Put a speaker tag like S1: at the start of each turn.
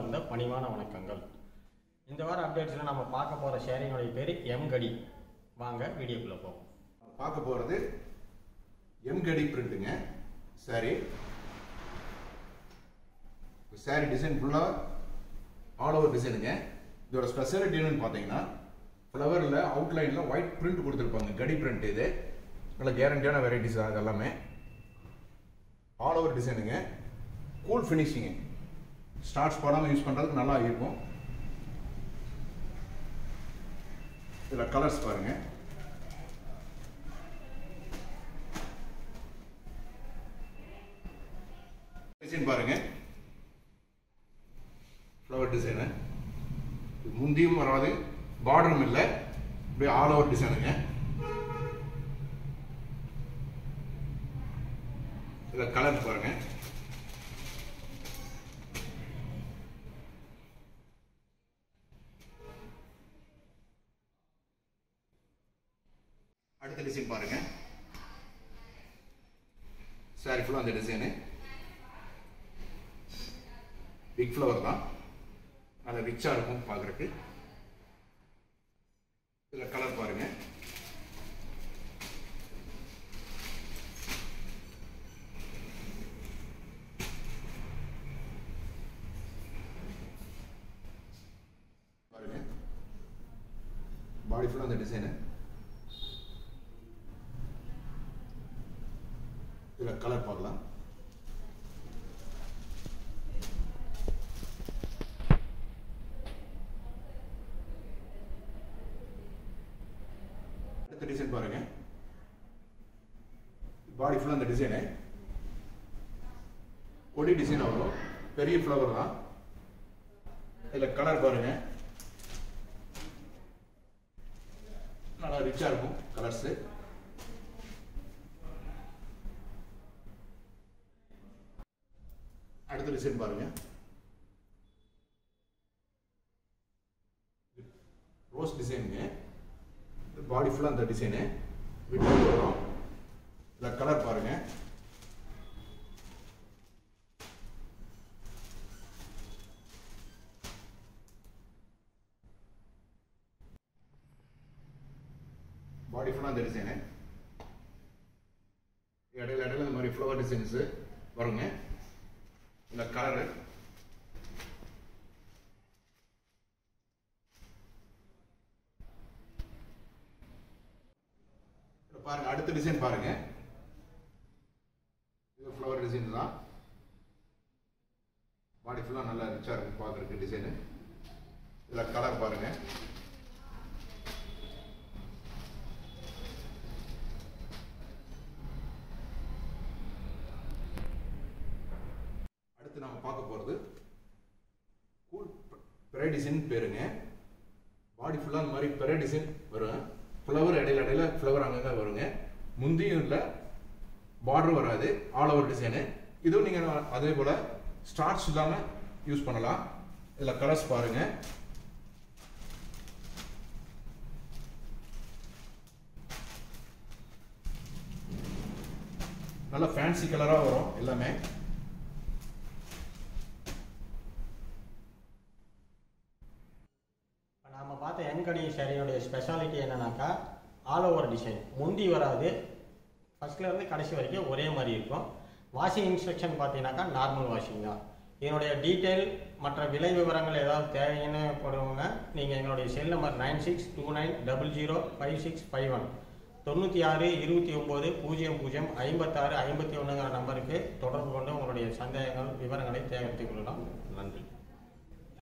S1: கலந்த பணிவான வணக்கங்கள் இந்த வார அப்டேட்ஸில் நம்ம பார்க்க போகிற ஷேரிங்கோடைய பேர் எம் கடி வாங்க வீடியோக்குள்ளே போவோம்
S2: பார்க்க போகிறது எம்கடி பிரிண்ட்டுங்க சாரி சாரி டிசைன் ஃபுல்லாக ஆல் ஓவர் டிசைனுங்க இதோட ஸ்பெஷாலிட்டி என்னன்னு பார்த்தீங்கன்னா ஃப்ளவரில் அவுட்லைனில் ஒயிட் பிரிண்ட் கொடுத்துருப்பாங்க கடி பிரிண்ட் இது நல்ல கேரண்டியான வெரைட்டிஸ் அது எல்லாமே ஆல் ஓவர் டிசைனுங்க கூல் ஃபினிஷிங்கு ஸ்டார்ட்ஸ் போடாமல் யூஸ் பண்ணுறதுக்கு நல்லா இருக்கும் இதில் கலர்ஸ் பாருங்கள் டிசைன் பாருங்க ஃப்ளவர் டிசைனு முந்தியும் வராது பார்டரும் இல்லை இப்படியே ஆல் ஓவர் டிசைனுங்க இதில் கலர் பாருங்க அடுத்த டிசைன் பாருங்க சாரி ஃபுல்லாக அந்த டிசைனு பிக் ஃப்ளவர் தான் நல்ல ரிச்சாக இருக்கும் பார்க்குறக்கு இதில் கலர் பாருங்க பாருங்க பாடி ஃபுல்லாக அந்த டிசைனு இதில் கலர் பார்க்கலாம் அடுத்த டிசைன் பாருங்க பாடி ஃபுல்லாக அந்த டிசைனு கொடி டிசைன் வரும் பெரிய ஃப்ளவர் தான் இதில் கலர் பாருங்க நல்லா ரிச்சாக இருக்கும் கலர்ஸு அடுத்த டிசைன் பாருங்க ரோஸ் டிசைனுங்க பாடி ஃபுல்லாக அந்த டிசைனு விட்டு வரும் இதில் கலர் பாருங்க பாடி ஃபுல்லாக அந்த டிசைனு இடையில இடையில இந்த மாதிரி ஃப்ளவர் டிசைன்ஸு வருங்க இந்த கலரு பாருங்க அடுத்த டிசைன் பாருங்க இது ஃப்ளவர் டிசைன் தான் பாடி ஃபுல்லாக நல்லா ரிச்சாக இருக்கும் பார்க்குறதுக்கு டிசைனு இதில் கலர் பாருங்க அடுத்து நம்ம பார்க்க போகிறது கூல் பெரை டிசைன் பேருங்க பாடி ஃபுல்லாக இந்த மாதிரி பெரை டிசைன் வரும் ஃப்ளவர் இடையில இடையில ஃப்ளவர் அங்கங்கே வருங்க முந்தியும் இல்லை பார்டர் வராது ஆல் ஓவர் டிசைனு இதுவும் நீங்கள் அதே போல் ஸ்டார்ச் இல்லாமல் யூஸ் பண்ணலாம் இதில் கலர்ஸ் பாருங்க நல்ல ஃபேன்சி கலராக வரும் எல்லாமே
S1: இப்போ நாம் பார்த்த எம் கடி ஷேரியோடைய ஸ்பெஷாலிட்டி என்னன்னாக்கா ஆல் ஓவர் டிசைன் முந்தி வராது ஃபஸ்ட்லேருந்து கடைசி வரைக்கும் ஒரே மாதிரி இருக்கும் வாஷிங் இன்ஸ்ட்ரக்ஷன் பார்த்தீங்கன்னாக்கா நார்மல் வாஷிங் தான் இதனுடைய டீட்டெயில் மற்ற விலை விவரங்கள் ஏதாவது தேவைன்னு போடுவங்க நீங்கள் எங்களுடைய cell number nine six two nine double zero five six five one தொண்ணூற்றி ஆறு இருபத்தி ஒம்பது பூஜ்ஜியம் பூஜ்ஜியம் ஐம்பத்தாறு ஐம்பத்தி ஒன்றுங்கிற நம்பருக்கு தொடர்பு கொண்டு உங்களுடைய சந்தேகங்கள் விவரங்களை சேகரித்துக் கொள்ளலாம் நன்றி